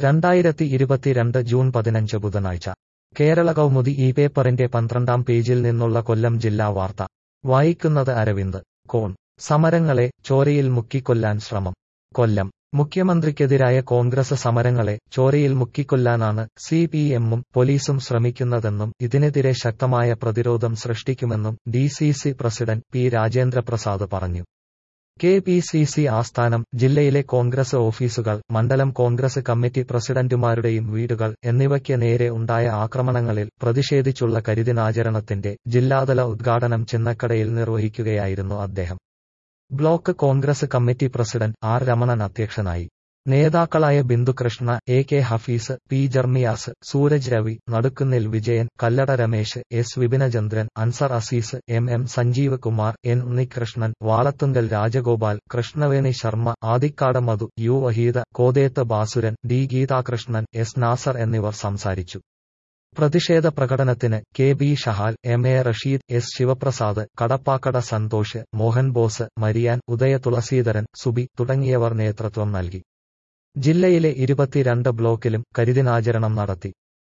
രണ്ടായിരത്തി ഇരുപത്തിരണ്ട് ജൂൺ പതിനഞ്ച് ബുധനാഴ്ച കേരള കൗമുദി ഈ പേപ്പറിന്റെ പന്ത്രണ്ടാം പേജിൽ നിന്നുള്ള കൊല്ലം ജില്ലാ വാർത്ത വായിക്കുന്നത് അരവിന്ദ് കോൺ സമരങ്ങളെ ചോരയിൽ മുക്കിക്കൊല്ലാൻ ശ്രമം കൊല്ലം മുഖ്യമന്ത്രിക്കെതിരായ കോൺഗ്രസ് സമരങ്ങളെ ചോരയിൽ മുക്കിക്കൊല്ലാനാണ് സി പി എമ്മും പോലീസും ശ്രമിക്കുന്നതെന്നും ഇതിനെതിരെ ശക്തമായ പ്രതിരോധം സൃഷ്ടിക്കുമെന്നും D C C president P Rajendraprasad പറഞ്ഞു കെ പി സി സി ആസ്ഥാനം ജില്ലയിലെ കോൺഗ്രസ് ഓഫീസുകൾ മണ്ഡലം കോൺഗ്രസ് കമ്മിറ്റി പ്രസിഡന്റുമാരുടെയും വീടുകൾ എന്നിവയ്ക്ക് നേരെ ഉണ്ടായ ആക്രമണങ്ങളിൽ പ്രതിഷേധിച്ചുള്ള കരിദിനാചരണത്തിന്റെ ജില്ലാതല ഉദ്ഘാടനം ചിന്നക്കടയിൽ നിർവഹിക്കുകയായിരുന്നു അദ്ദേഹം block Congress committee president R Ramanan അധ്യക്ഷനായി നേതാക്കളായ Bindukrishna A K Hafeez P Jermias Sooraj Ravi Nadukkunnil Vijayan Kallada Ramesh S Vipinachandran Anzar Azeez M M Sanjeev Kumar N Unnikrishnan Valathungal Rajagopal Krishnaveni Sharma Adikkad Madhu U Waheeda Kotheth Basuran D Geethakrishnan S Nasar എന്നിവർ സംസാരിച്ചു പ്രതിഷേധ പ്രകടനത്തിന് K B Shahal M A Rasheed S Sivaprasad Kadappakada Santhosh Mohan Bose Marian Udaya Thulaseedharan Subi തുടങ്ങിയവർ നേതൃത്വം നൽകി ജില്ലയിലെ ഇരുപത്തിരണ്ട് ബ്ലോക്കിലും കരിദിനാചരണം നടത്തി